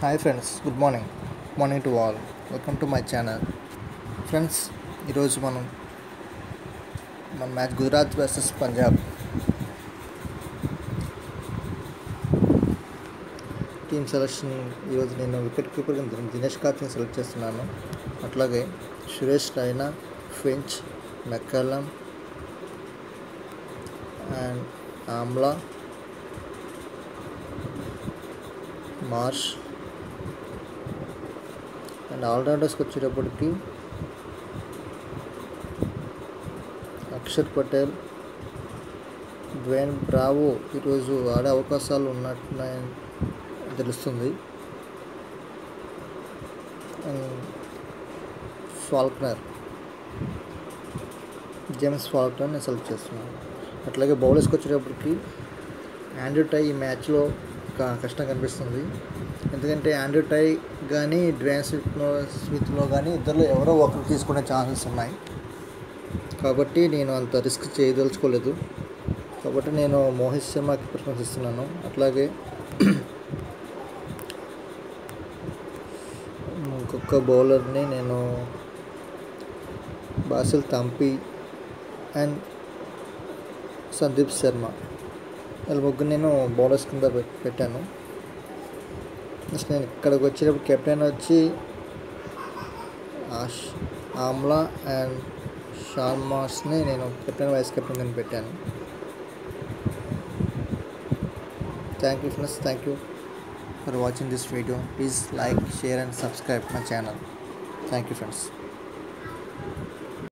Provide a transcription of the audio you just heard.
hi friends good morning morning to all welcome to my channel friends ఈరోజు మనం మన match Gujarat versus Punjab team selection ఈరోజు నేను wicket keeper కింద దినేష్ కార్తిక్ని సెలెక్ట్ చేస్తున్నాను అట్లాగే Suresh Raina Finch McCullum and Amla Marsh and ఆల్రౌండర్స్కి వచ్చేటప్పటికి అక్షర్ పటేల్ డ్వేన్ బ్రావో ఈరోజు ఆడే అవకాశాలు ఉన్నట్టున్నాయని తెలుస్తుంది అండ్ ఫాల్క్నర్ జేమ్స్ ఫాల్క్నర్ నేను సెలెక్ట్ చేస్తున్నాను అట్లాగే బౌలర్స్కి వచ్చేటప్పటికి ఆండ్రూ టై ఈ మ్యాచ్లో క- కష్టం కనిపిస్తుంది ఎందుకంటే ఆండ్రూ టై కానీ డ్వేన్ స్మిత్లో స్మిత్లో కానీ ఇద్దరు ఎవరో ఒకరు తీసుకునే ఛాన్సెస్ ఉన్నాయి కాబట్టి నేను అంత రిస్క్ చేయదలుచుకోలేదు కాబట్టి నేను మోహిత్ శర్మకి ప్రిఫరెన్స్ ఇస్తున్నాను అట్లాగే ఇంకొక బౌలర్ని నేను బాసిల్ తంపి అండ్ సందీప్ శర్మ వీళ్ళ ముగ్గురు నేను బౌలర్స్ కింద పెట్- పెట్టాను నెక్స్ట్ నేను ఇక్కడికి వచ్చేటప్పుడు కెప్టెన్ వచ్చి ఆష్ ఆమ్లా అండ్ షాన్ మార్స్ని నేను కెప్టెన్ వైస్ కెప్టెన్ కింద పెట్టాను thank you friends thank you for watching this video please like share and subscribe my channel thank you friends